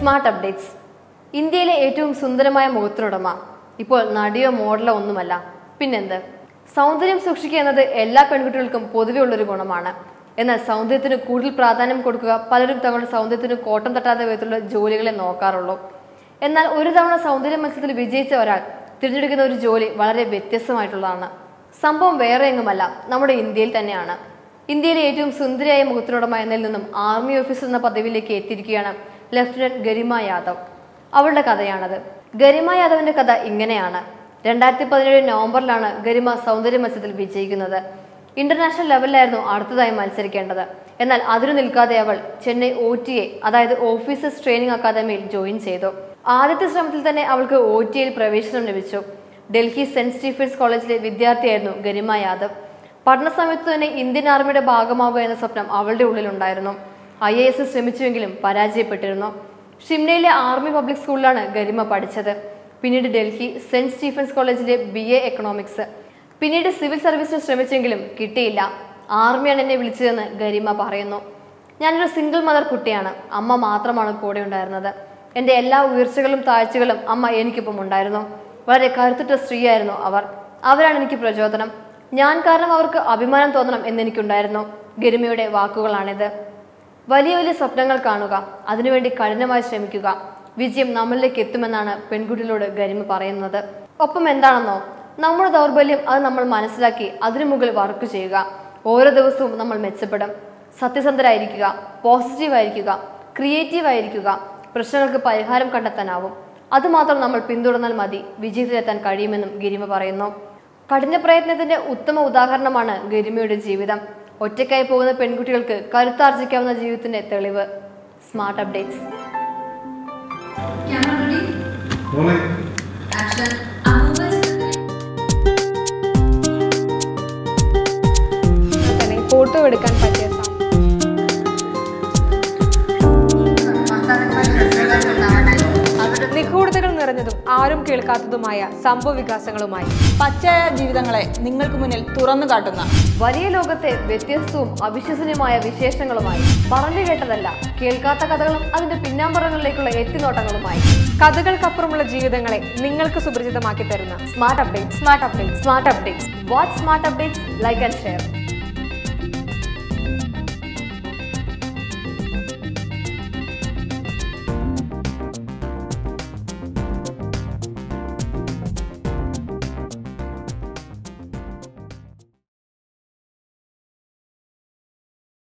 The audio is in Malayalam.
സ്മാർട്ട് അപ്ഡേറ്റ്സ് ഇന്ത്യയിലെ ഏറ്റവും സുന്ദരമായ മുഖത്തിനുടമ ഇപ്പോൾ നടിയോ മോഡലോ ഒന്നുമല്ല പിന്നെന്ത് സൗന്ദര്യം സൂക്ഷിക്കുക എന്നത് എല്ലാ പെൺകുട്ടികൾക്കും പൊതുവെ ഉള്ളൊരു ഗുണമാണ് എന്നാൽ സൗന്ദര്യത്തിന് കൂടുതൽ പ്രാധാന്യം കൊടുക്കുക പലരും തങ്ങളുടെ സൗന്ദര്യത്തിന് കോട്ടം തട്ടാത്ത വിധത്തിലുള്ള ജോലികളെ നോക്കാറുള്ളൂ എന്നാൽ ഒരു തവണ സൗന്ദര്യ മത്സരത്തിൽ വിജയിച്ച ഒരാൾ തിരഞ്ഞെടുക്കുന്ന ഒരു ജോലി വളരെ വ്യത്യസ്തമായിട്ടുള്ളതാണ് സംഭവം വേറെ എങ്ങുമല്ല നമ്മുടെ ഇന്ത്യയിൽ തന്നെയാണ് ഇന്ത്യയിലെ ഏറ്റവും സുന്ദരിയായ മുഖത്തിനുടമ എന്നതിൽ നിന്നും ആർമി ഓഫീസർ എന്ന പദവിയിലേക്ക് എത്തിയിരിക്കുകയാണ് ലഫ്റ്റനന്റ് ഗരിമ യാദവ് അവളുടെ കഥയാണത് ഗരിമ യാദവിന്റെ കഥ ഇങ്ങനെയാണ് രണ്ടായിരത്തി പതിനേഴ് നവംബറിലാണ് ഗരിമ സൗന്ദര്യ മത്സരത്തിൽ വിജയിക്കുന്നത് ഇന്റർനാഷണൽ ലെവലിലായിരുന്നു അടുത്തതായി മത്സരിക്കേണ്ടത് എന്നാൽ അതിനു നിൽക്കാതെ അവൾ ചെന്നൈ ഒ ടി എ അതായത് ഓഫീസേഴ്സ് ട്രെയിനിങ് അക്കാദമിയിൽ ജോയിൻ ചെയ്തു ആദ്യത്തെ ശ്രമത്തിൽ തന്നെ അവൾക്ക് ഒ ടി എയിൽ പ്രവേശനം ലഭിച്ചു ഡൽഹി സെന്റ് സ്റ്റീഫൻസ് കോളേജിലെ വിദ്യാർത്ഥിയായിരുന്നു ഗരിമ യാദവ് പഠന സമയത്ത് തന്നെ ഇന്ത്യൻ ആർമിയുടെ ഭാഗമാവുക എന്ന സ്വപ്നം അവളുടെ ഉള്ളിലുണ്ടായിരുന്നു ഐ എ എസ് ശ്രമിച്ചുവെങ്കിലും പരാജയപ്പെട്ടിരുന്നു ഷിംലയിലെ ആർമി പബ്ലിക് സ്കൂളിലാണ് ഗരിമ പഠിച്ചത് പിന്നീട് ഡൽഹി സെന്റ് സ്റ്റീഫൻസ് കോളേജിലെ ബി എ എക്കണോമിക്സ് പിന്നീട് സിവിൽ സർവീസിന് ശ്രമിച്ചെങ്കിലും കിട്ടിയില്ല ആർമിയാണ് എന്നെ വിളിച്ചതെന്ന് ഗരിമ പറയുന്നു ഞാനൊരു സിംഗിൾ മദർ കുട്ടിയാണ് അമ്മ മാത്രമാണ് കൂടെ ഉണ്ടായിരുന്നത് എൻ്റെ എല്ലാ ഉയർച്ചകളും താഴ്ചകളും അമ്മ എനിക്കൊപ്പം ഉണ്ടായിരുന്നു വളരെ കരുത്തുറ്റ സ്ത്രീയായിരുന്നു അവർ അവരാണ് എനിക്ക് പ്രചോദനം ഞാൻ കാരണം അവർക്ക് അഭിമാനം തോന്നണം എന്നെനിക്കുണ്ടായിരുന്നു ഗരിമയുടെ വാക്കുകളാണിത് വലിയ വലിയ സ്വപ്നങ്ങൾ കാണുക അതിനുവേണ്ടി കഠിനമായി ശ്രമിക്കുക വിജയം നമ്മളിലേക്ക് എത്തുമെന്നാണ് പെൺകുട്ടികളോട് ഗരിമ പറയുന്നത് ഒപ്പം എന്താണെന്നോ നമ്മുടെ ദൗർബല്യം അത് നമ്മൾ മനസ്സിലാക്കി അതിനു മുകളിൽ വർക്ക് ചെയ്യുക ഓരോ ദിവസവും നമ്മൾ മെച്ചപ്പെടും സത്യസന്ധരായിരിക്കുക പോസിറ്റീവായിരിക്കുക ക്രിയേറ്റീവ് ആയിരിക്കുക പ്രശ്നങ്ങൾക്ക് പരിഹാരം കണ്ടെത്താനാവും അതുമാത്രം നമ്മൾ പിന്തുടർന്നാൽ മതി വിജയത്തിലെത്താൻ കഴിയുമെന്നും ഗരിമ പറയുന്നു കഠിന പ്രയത്നത്തിന്റെ ഉത്തമ ഉദാഹരണമാണ് ഗരിമയുടെ ജീവിതം ഒറ്റയ്ക്കായി പോകുന്ന പെൺകുട്ടികൾക്ക് കരുത്താർജിക്കാവുന്ന ജീവിതത്തിന്റെ തെളിവ് smart updates Camera ready? Rolling. Action. Movement. തന്നെ ഫോട്ടോ എടുക്കാൻ പറ്റിയ സമയം നിഗൂഢതകൾ നിറഞ്ഞതും ആരും കേൾക്കാത്തതുമായ സംഭവ വികാസങ്ങളുമായി പച്ചയായ ജീവിതങ്ങളെ നിങ്ങൾക്ക് മുന്നിൽ തുറന്നു കാട്ടുന്ന വലിയ ലോകത്തെ വ്യത്യസ്തവും അവിശ്വസനീയമായ വിശേഷങ്ങളുമായി പറഞ്ഞു കേട്ടതല്ല കേൾക്കാത്ത കഥകളും അതിന്റെ പിന്നാമ്പറങ്ങളിലേക്കുള്ള എത്തിനോട്ടങ്ങളുമായി കഥകൾക്കപ്പുറമുള്ള ജീവിതങ്ങളെ നിങ്ങൾക്ക് സുപരിചിതമാക്കി തരുന്ന smart update smart update smart updates watch smart updates like and share